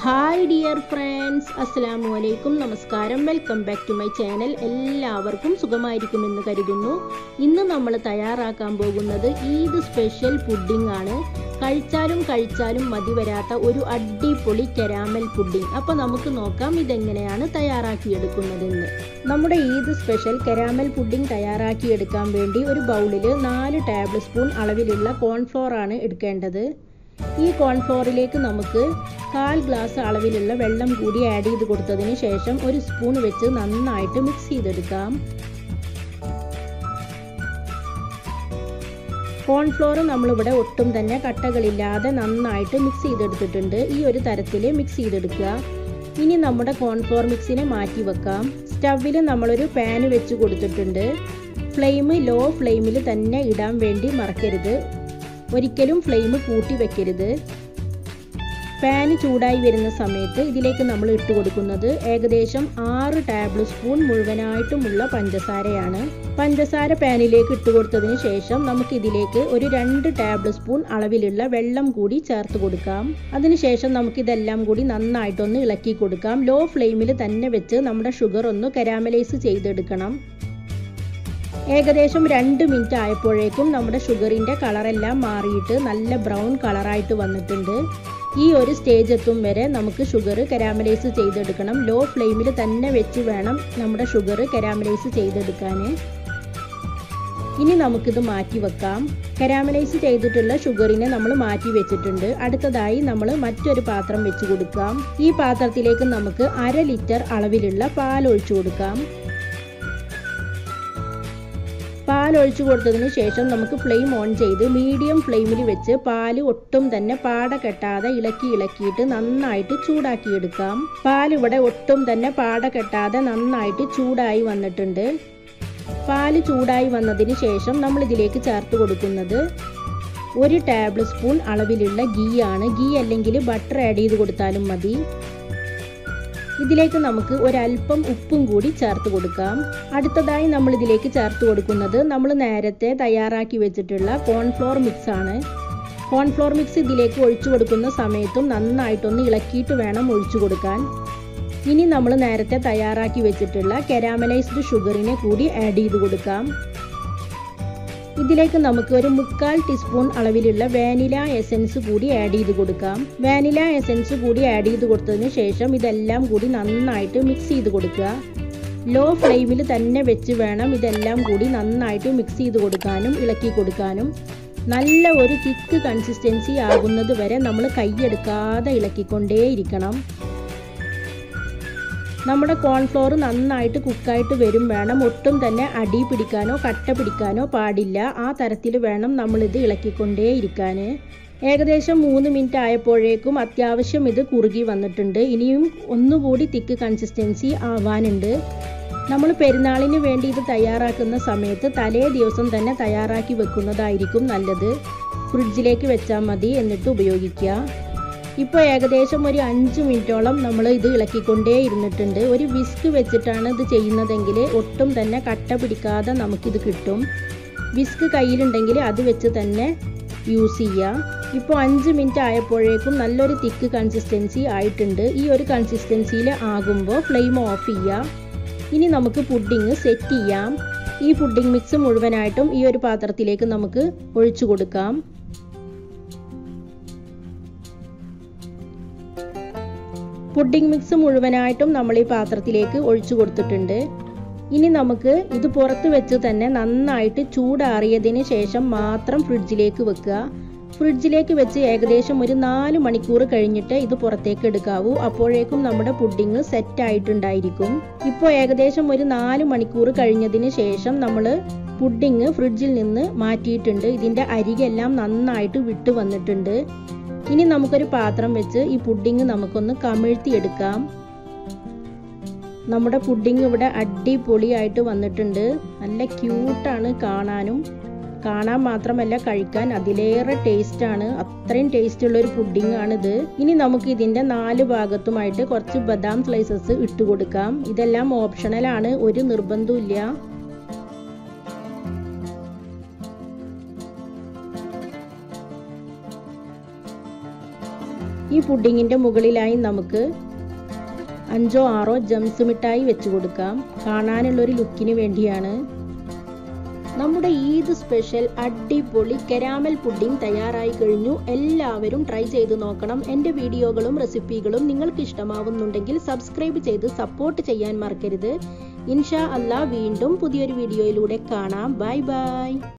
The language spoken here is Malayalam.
ഹായ് ഡിയർ ഫ്രണ്ട്സ് അസ്സലാമു അലൈക്കും നമസ്കാരം welcome back to my channel എല്ലാവർക്കും സുഖമായിരിക്കുമെന്ന് കരുതുന്നു ഇന്ന് നമ്മൾ തയ്യാറാക്കാൻ പോകുന്നത് ഈദ് സ്പെഷ്യൽ പുഡിംഗ് ആണ് കഴിച്ചാലും കഴിച്ചാലും മതി വരാത്ത ഒരു അടിപൊളി കരാമൽ പുഡിംഗ് അപ്പോൾ നമുക്ക് നോക്കാം ഇതെങ്ങനെയാണ് തയ്യാറാക്കിയെടുക്കുന്നതെന്ന് നമ്മുടെ ഈദ് സ്പെഷ്യൽ കരാമൽ പുഡിംഗ് തയ്യാറാക്കിയെടുക്കാൻ വേണ്ടി ഒരു ബൗളിൽ നാല് ടേബിൾ സ്പൂൺ അളവിലുള്ള കോൺഫ്ലോർ ആണ് എടുക്കേണ്ടത് ഈ കോൺഫ്ലോറിലേക്ക് നമുക്ക് കാൽ ഗ്ലാസ് അളവിലുള്ള വെള്ളം കൂടി ആഡ് ചെയ്ത് കൊടുത്തതിന് ശേഷം ഒരു സ്പൂൺ വെച്ച് നന്നായിട്ട് മിക്സ് ചെയ്തെടുക്കാം കോൺഫ്ലോർ നമ്മളിവിടെ ഒട്ടും തന്നെ കട്ടകളില്ലാതെ നന്നായിട്ട് മിക്സ് ചെയ്തെടുത്തിട്ടുണ്ട് ഈ ഒരു തരത്തിൽ മിക്സ് ചെയ്തെടുക്കുക ഇനി നമ്മുടെ കോൺഫ്ലോർ മിക്സിനെ മാറ്റി വെക്കാം സ്റ്റവിൽ നമ്മളൊരു പാന് വെച്ച് കൊടുത്തിട്ടുണ്ട് ഫ്ലെയിം ലോ ഫ്ലെയിമിൽ തന്നെ ഇടാൻ വേണ്ടി മറക്കരുത് ഒരിക്കലും ഫ്ലെയിം കൂട്ടി വെക്കരുത് പാന് ചൂടായി വരുന്ന സമയത്ത് ഇതിലേക്ക് നമ്മൾ ഇട്ട് കൊടുക്കുന്നത് ഏകദേശം ആറ് ടേബിൾ സ്പൂൺ മുഴുവനായിട്ടുമുള്ള പഞ്ചസാരയാണ് പഞ്ചസാര പാനിലേക്ക് ഇട്ട് കൊടുത്തതിന് ശേഷം നമുക്ക് ഇതിലേക്ക് ഒരു രണ്ട് ടേബിൾ സ്പൂൺ അളവിലുള്ള വെള്ളം കൂടി ചേർത്ത് കൊടുക്കാം അതിനുശേഷം നമുക്ക് ഇതെല്ലാം കൂടി നന്നായിട്ടൊന്ന് ഇളക്കി കൊടുക്കാം ലോ ഫ്ലെയിമിൽ തന്നെ വെച്ച് നമ്മുടെ ഷുഗർ ഒന്ന് കരാമലൈസ് ചെയ്തെടുക്കണം ഏകദേശം രണ്ട് മിനിറ്റ് ആയപ്പോഴേക്കും നമ്മുടെ ഷുഗറിൻ്റെ കളറെല്ലാം മാറിയിട്ട് നല്ല ബ്രൗൺ കളറായിട്ട് വന്നിട്ടുണ്ട് ഈ ഒരു സ്റ്റേജ് എത്തും വരെ നമുക്ക് ഷുഗർ കരാമലൈസ് ചെയ്തെടുക്കണം ലോ ഫ്ലെയിമിൽ തന്നെ വെച്ച് വേണം നമ്മുടെ ഷുഗർ കരാമലൈസ് ചെയ്തെടുക്കാൻ ഇനി നമുക്കിത് മാറ്റി വെക്കാം കരാമലൈസ് ചെയ്തിട്ടുള്ള ഷുഗറിനെ നമ്മൾ മാറ്റി വെച്ചിട്ടുണ്ട് അടുത്തതായി നമ്മൾ മറ്റൊരു പാത്രം വെച്ച് കൊടുക്കാം ഈ പാത്രത്തിലേക്ക് നമുക്ക് അര ലിറ്റർ അളവിലുള്ള പാൽ ഒഴിച്ചു കൊടുക്കാം പാൽ ഒഴിച്ചു കൊടുത്തതിന് ശേഷം നമുക്ക് ഫ്ലെയിം ഓൺ ചെയ്ത് മീഡിയം ഫ്ലെയിമിൽ വെച്ച് പാല് ഒട്ടും തന്നെ പാട കെട്ടാതെ ഇളക്കി ഇളക്കിയിട്ട് നന്നായിട്ട് ചൂടാക്കിയെടുക്കാം പാൽ ഇവിടെ ഒട്ടും തന്നെ പാട കെട്ടാതെ നന്നായിട്ട് ചൂടായി വന്നിട്ടുണ്ട് പാല് ചൂടായി വന്നതിന് ശേഷം നമ്മൾ ഇതിലേക്ക് ചേർത്ത് കൊടുക്കുന്നത് ഒരു ടേബിൾ സ്പൂൺ അളവിലുള്ള ഗീ ആണ് ഗീ അല്ലെങ്കിൽ ബട്ടർ ആഡ് ചെയ്ത് കൊടുത്താലും മതി ഇതിലേക്ക് നമുക്ക് ഒരല്പം ഉപ്പും കൂടി ചേർത്ത് കൊടുക്കാം അടുത്തതായി നമ്മൾ ഇതിലേക്ക് ചേർത്ത് കൊടുക്കുന്നത് നമ്മൾ നേരത്തെ തയ്യാറാക്കി വെച്ചിട്ടുള്ള കോൺഫ്ലോർ മിക്സ് ആണ് കോൺഫ്ലോർ മിക്സ് ഇതിലേക്ക് ഒഴിച്ചു കൊടുക്കുന്ന സമയത്തും നന്നായിട്ടൊന്ന് ഇളക്കിയിട്ട് വേണം ഒഴിച്ചു കൊടുക്കാൻ ഇനി നമ്മൾ നേരത്തെ തയ്യാറാക്കി വെച്ചിട്ടുള്ള കെരാമലൈസ്ഡ് ഷുഗറിനെ കൂടി ആഡ് ചെയ്ത് കൊടുക്കാം ഇതിലേക്ക് നമുക്ക് ഒരു മുക്കാൽ ടീസ്പൂൺ അളവിലുള്ള വാനില എസൻസ് കൂടി ആഡ് ചെയ്ത് കൊടുക്കാം വാനില എസൻസ് കൂടി ആഡ് ചെയ്ത് കൊടുത്തതിന് ശേഷം ഇതെല്ലാം കൂടി നന്നായിട്ട് മിക്സ് ചെയ്ത് കൊടുക്കുക ലോ ഫ്ലെയിമിൽ തന്നെ വെച്ച് വേണം ഇതെല്ലാം കൂടി നന്നായിട്ട് മിക്സ് ചെയ്ത് കൊടുക്കാനും ഇളക്കി കൊടുക്കാനും നല്ല ഒരു തിക്ക് കൺസിസ്റ്റൻസി ആകുന്നത് വരെ നമ്മൾ കൈയെടുക്കാതെ ഇളക്കിക്കൊണ്ടേയിരിക്കണം നമ്മുടെ കോൺഫ്ലോർ നന്നായിട്ട് കുക്കായിട്ട് വരും വേണം ഒട്ടും തന്നെ അടി പിടിക്കാനോ കട്ട പിടിക്കാനോ പാടില്ല ആ തരത്തിൽ വേണം നമ്മളിത് ഇളക്കിക്കൊണ്ടേ ഇരിക്കാൻ ഏകദേശം മൂന്ന് മിനിറ്റ് ആയപ്പോഴേക്കും അത്യാവശ്യം ഇത് കുറുകി വന്നിട്ടുണ്ട് ഇനിയും ഒന്നുകൂടി തിക്ക് കൺസിസ്റ്റൻസി ആവാനുണ്ട് നമ്മൾ പെരുന്നാളിന് വേണ്ടി ഇത് തയ്യാറാക്കുന്ന സമയത്ത് തലേ ദിവസം തന്നെ തയ്യാറാക്കി വെക്കുന്നതായിരിക്കും നല്ലത് ഫ്രിഡ്ജിലേക്ക് വെച്ചാൽ മതി എന്നിട്ട് ഉപയോഗിക്കുക ഇപ്പോൾ ഏകദേശം ഒരു അഞ്ച് മിനിറ്റോളം നമ്മൾ ഇത് ഇളക്കിക്കൊണ്ടേ ഇരുന്നിട്ടുണ്ട് ഒരു വിസ്ക് വെച്ചിട്ടാണ് ഇത് ചെയ്യുന്നതെങ്കിൽ ഒട്ടും തന്നെ കട്ട പിടിക്കാതെ നമുക്കിത് കിട്ടും വിസ്ക് കയ്യിലുണ്ടെങ്കിൽ അത് വെച്ച് തന്നെ യൂസ് ചെയ്യാം ഇപ്പോൾ അഞ്ച് മിനിറ്റ് ആയപ്പോഴേക്കും നല്ലൊരു തിക്ക് കൺസിസ്റ്റൻസി ആയിട്ടുണ്ട് ഈ ഒരു കൺസിസ്റ്റൻസിയിൽ ആകുമ്പോൾ ഫ്ലെയിം ഓഫ് ചെയ്യാം ഇനി നമുക്ക് പുഡിങ് സെറ്റ് ചെയ്യാം ഈ പുഡിങ് മിക്സ് മുഴുവനായിട്ടും ഈ ഒരു പാത്രത്തിലേക്ക് നമുക്ക് ഒഴിച്ചു കൊടുക്കാം പുഡിംഗ് മിക്സ് മുഴുവനായിട്ടും നമ്മൾ ഈ പാത്രത്തിലേക്ക് ഒഴിച്ചു കൊടുത്തിട്ടുണ്ട് ഇനി നമുക്ക് ഇത് പുറത്ത് വെച്ച് തന്നെ നന്നായിട്ട് ചൂടാറിയതിന് ശേഷം മാത്രം ഫ്രിഡ്ജിലേക്ക് വെക്കുക ഫ്രിഡ്ജിലേക്ക് വെച്ച് ഏകദേശം ഒരു നാല് മണിക്കൂർ കഴിഞ്ഞിട്ട് ഇത് പുറത്തേക്ക് എടുക്കാവൂ അപ്പോഴേക്കും നമ്മുടെ പുഡിങ് സെറ്റ് ആയിട്ടുണ്ടായിരിക്കും ഇപ്പോൾ ഏകദേശം ഒരു നാല് മണിക്കൂർ കഴിഞ്ഞതിന് ശേഷം നമ്മൾ പുഡിങ് ഫ്രിഡ്ജിൽ നിന്ന് മാറ്റിയിട്ടുണ്ട് ഇതിൻ്റെ അരികെല്ലാം നന്നായിട്ട് വിട്ട് വന്നിട്ടുണ്ട് ഇനി നമുക്കൊരു പാത്രം വെച്ച് ഈ പുഡിങ് നമുക്കൊന്ന് കമിഴ്ത്തിയെടുക്കാം നമ്മുടെ പുഡിങ് ഇവിടെ അടിപൊളിയായിട്ട് വന്നിട്ടുണ്ട് നല്ല ക്യൂട്ടാണ് കാണാനും കാണാൻ മാത്രമല്ല കഴിക്കാൻ അതിലേറെ ടേസ്റ്റാണ് അത്രയും ടേസ്റ്റ് ഉള്ള ഒരു പുഡിംഗ് ആണിത് ഇനി നമുക്ക് ഇതിൻ്റെ നാല് ഭാഗത്തുമായിട്ട് കുറച്ച് ബദാം സ്ലൈസസ് ഇട്ട് കൊടുക്കാം ഇതെല്ലാം ഓപ്ഷണലാണ് ഒരു നിർബന്ധമില്ല ഈ പുഡിങ്ങിൻ്റെ മുകളിലായി നമുക്ക് അഞ്ചോ ആറോ ജംസ് മിഠായി വെച്ച് കൊടുക്കാം കാണാനുള്ളൊരു ലുക്കിന് വേണ്ടിയാണ് നമ്മുടെ ഈദ് സ്പെഷ്യൽ അടിപൊളി കരാമൽ പുഡിംഗ് തയ്യാറായി കഴിഞ്ഞു എല്ലാവരും ട്രൈ ചെയ്ത് നോക്കണം എൻ്റെ വീഡിയോകളും റെസിപ്പികളും നിങ്ങൾക്ക് ഇഷ്ടമാവുന്നുണ്ടെങ്കിൽ സബ്സ്ക്രൈബ് ചെയ്ത് സപ്പോർട്ട് ചെയ്യാൻ മറക്കരുത് ഇൻഷാ അല്ലാ വീണ്ടും പുതിയൊരു വീഡിയോയിലൂടെ കാണാം ബൈ ബൈ